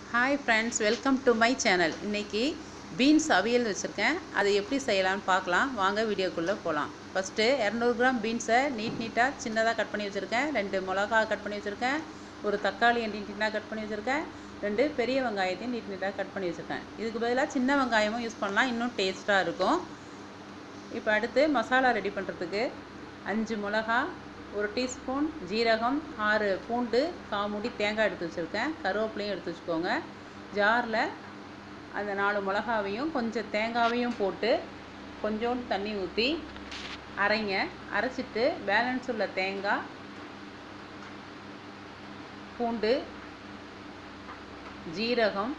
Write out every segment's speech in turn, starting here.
hi friends welcome to my channel இன்னைக்கு beans aviyal வச்சுருக்கேன் அதை எப்படி செய்யலாம்னு பார்க்கலாம் வாங்க வீடியோக்குள்ளே போகலாம் ஃபஸ்ட்டு இரநூறு கிராம் பீன்ஸை நீட் நீட்டாக சின்னதாக கட் பண்ணி வச்சுருக்கேன் ரெண்டு மிளகா கட் பண்ணி வச்சுருக்கேன் ஒரு தக்காளி நீட் நீட்டாக கட் பண்ணி வச்சுருக்கேன் ரெண்டு பெரிய வெங்காயத்தையும் நீட் நீட்டாக கட் பண்ணி வச்சுருக்கேன் இதுக்கு பதிலாக சின்ன வெங்காயமும் யூஸ் பண்ணலாம் இன்னும் டேஸ்ட்டாக இருக்கும் இப்போ அடுத்து மசாலா ரெடி பண்ணுறதுக்கு அஞ்சு மிளகா ஒரு டீஸ்பூன் ஜீரகம் ஆறு பூண்டு காமுடி தேங்காய் எடுத்து வச்சுருக்கேன் கருவேப்பிலையும் எடுத்து வச்சுக்கோங்க ஜாரில் அந்த நாலு மிளகாவையும் கொஞ்சம் தேங்காவையும் போட்டு கொஞ்சோண்டு தண்ணி ஊற்றி அரைங்க அரைச்சிட்டு பேலன்ஸ் உள்ள தேங்காய் பூண்டு ஜீரகம்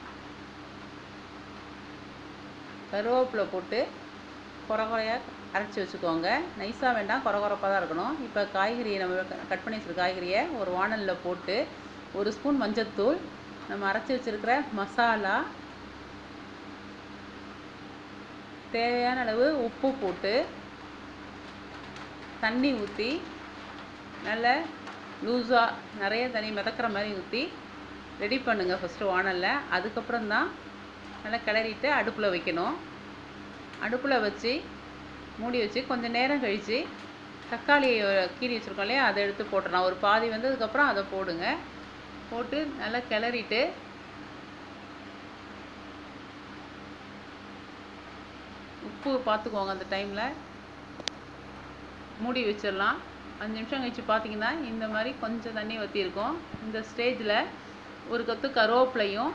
கருவேப்பிலை போட்டு குறை குறையாக அரைச்சி வச்சுக்கோங்க நைஸாக வேண்டாம் குறை குறைப்பாக தான் இருக்கணும் இப்போ காய்கறியை நம்ம கட் பண்ணி வச்சுருக்க காய்கறியை ஒரு வானலில் போட்டு ஒரு ஸ்பூன் மஞ்சத்தூள் நம்ம அரைச்சி வச்சுருக்கிற மசாலா தேவையான அளவு உப்பு போட்டு தண்ணி ஊற்றி நல்ல லூஸாக நிறைய தண்ணி மிதக்கிற மாதிரி ஊற்றி ரெடி பண்ணுங்கள் ஃபஸ்ட்டு வானலில் அதுக்கப்புறம் தான் நல்லா கிளறிட்டு அடுப்பில் வைக்கணும் அடுப்பில் வச்சு மூடி வச்சு கொஞ்சம் நேரம் கழித்து தக்காளி கீறி வச்சுருக்கோம் இல்லையா அதை எடுத்து போட்டுடலாம் ஒரு பாதி வந்ததுக்கப்புறம் அதை போடுங்க போட்டு நல்லா கிளறிட்டு உப்பு பார்த்துக்கோங்க அந்த டைமில் மூடி வச்சிடலாம் அஞ்சு நிமிஷம் கழிச்சு பார்த்தீங்கன்னா இந்த மாதிரி கொஞ்சம் தண்ணி வற்றிருக்கும் இந்த ஸ்டேஜில் ஒரு கொத்து கருவேப்பிலையும்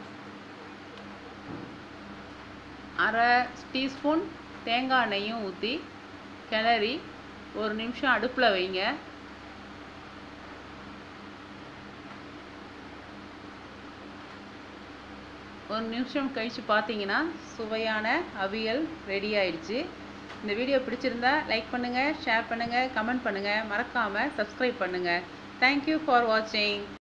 அரை டீஸ்பூன் தேங்காய் எண்ணெயும் ஊற்றி கிளறி ஒரு நிமிஷம் அடுப்பில் வைங்க ஒரு நிமிஷம் கழித்து பார்த்தீங்கன்னா சுவையான அவியல் ரெடி ஆயிடுச்சு இந்த வீடியோ பிடிச்சிருந்தா லைக் பண்ணுங்கள் ஷேர் பண்ணுங்கள் கமெண்ட் பண்ணுங்கள் மறக்காமல் சப்ஸ்கிரைப் பண்ணுங்கள் தேங்க்யூ ஃபார் வாட்சிங்